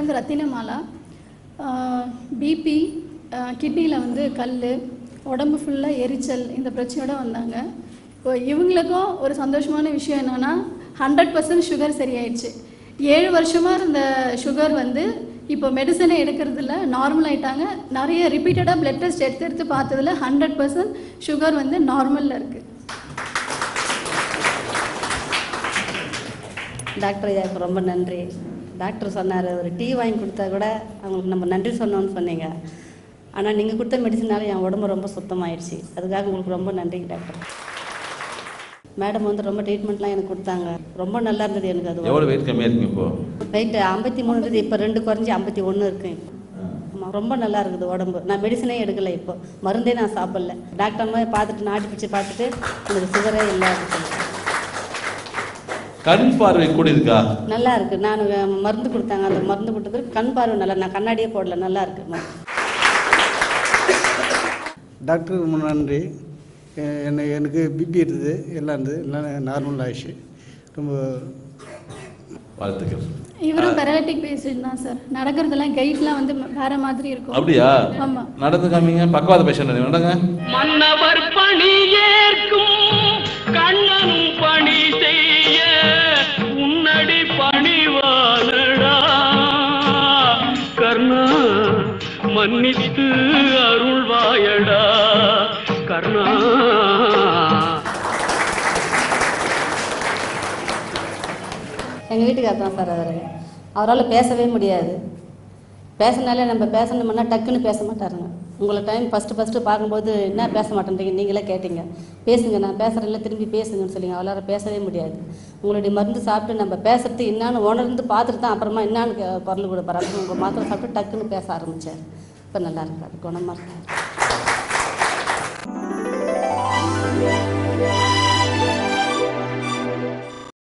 வந்து ரத்தினமாலா பிபி கிட்னியில் வந்து கல் உடம்பு ஃபுல்லாக எரிச்சல் இந்த பிரச்சனையோட வந்தாங்க இப்போ இவங்களுக்கும் ஒரு சந்தோஷமான விஷயம் என்னென்னா ஹண்ட்ரட் பர்சன்ட் சுகர் சரியாயிடுச்சு ஏழு வருஷமாக இருந்த சுகர் வந்து இப்போ மெடிசனே எடுக்கிறதில்ல நார்மல் ஆயிட்டாங்க நிறைய ரிப்பீட்டடாக பிளட் டெஸ்ட் எடுத்து எடுத்து பார்த்ததுல ஹண்ட்ரட் பர்சன்ட் சுகர் வந்து நார்மலில் இருக்குது டாக்டர் ஐயாவுக்கு ரொம்ப நன்றி டாக்டர் சொன்னார் ஒரு டீ வாங்கி கொடுத்தா கூட அவங்களுக்கு நம்ம நன்றி சொன்னோன்னு சொன்னீங்க ஆனால் நீங்கள் கொடுத்த மெடிசனால என் உடம்பு ரொம்ப சுத்தமாயிடுச்சு அதுக்காக உங்களுக்கு ரொம்ப நன்றி டாக்டர் மேடம் வந்து ரொம்ப ட்ரீட்மெண்ட்லாம் எனக்கு கொடுத்தாங்க ரொம்ப நல்லா இருந்தது எனக்கு அது எவ்வளோ வெயிட் கம்மியாக இருக்கீங்க இப்போ வெயிட் ஐம்பத்தி மூணு இருந்தது இப்போ ரெண்டு குறைஞ்சி ஐம்பத்தி ஒன்று இருக்கு இப்போ ஆமாம் ரொம்ப நல்லா இருக்குது உடம்பு நான் மெடிசனே எடுக்கலை இப்போ மருந்தே நான் சாப்பிடல டாக்டர் மாதிரி பார்த்துட்டு நாடி பிடிச்சி பார்த்துட்டு எனக்கு சுகரே இல்லை அப்படின்னு சொல்லிட்டு கண் பார்வை கூட இருக்கா நல்லா இருக்கு நான் அஹ், மருந்து கொடுத்தாங்க அந்த மருந்து கொடுத்ததுக்கு கண் பார்வை நல்லா நான் கண்ணாடியே போடல நல்லா இருக்கு மருந்து. டாக்டருக்கு ரொம்ப நன்றி எ- என்ன எனக்கு பிபி இருந்தது எல்லாம் இருந்தது எல்லாம் நார்மல் ஆயிடுச்சு ரொம்ப வாழ்த்துக்கள் இவரும் பெரலிட்டிக் பேஷண்ட் தான் சார் நடக்கிறதெல்லாம் கைட்லாம் வந்து வேற மாதிரி இருக்கும் அப்படியா ஆமா நடந்து காமிங்க பக்கவாத பேஷண்ட் நடங்க மன்னவர் பணி ஏற்கும் கண்ணனும் பணி செய்ய உன்னடி பணிவானடா கர்ணா மன்னித்து அருள்வாயடா கர்ணா எங்கள் வீட்டுக்காரர் தான் சார் அவர் அவரால் பேசவே முடியாது பேசினாலே நம்ம பேசணும்னா டக்குன்னு பேச மாட்டாருங்க உங்களை டைம் ஃபஸ்ட்டு ஃபஸ்ட்டு பார்க்கும்போது என்ன பேச மாட்டேன்றீங்க நீங்களே கேட்டீங்க பேசுங்க நான் பேசுகிறேன்ல திரும்பி பேசுங்கன்னு சொல்லிங்க அவரால் பேசவே முடியாது உங்களுடைய மருந்து சாப்பிட்டு நம்ம பேசுறது என்னான்னு உணர்ந்து பார்த்துட்டு தான் அப்புறமா என்னான்னு கே- குரல் கொடுப்பாரு உங்கள் மாத்திரை சாப்பிட்டு டக்குன்னு பேச ஆரம்பித்தார் இப்போ நல்லா இருக்காரு குணமாக இருக்காரு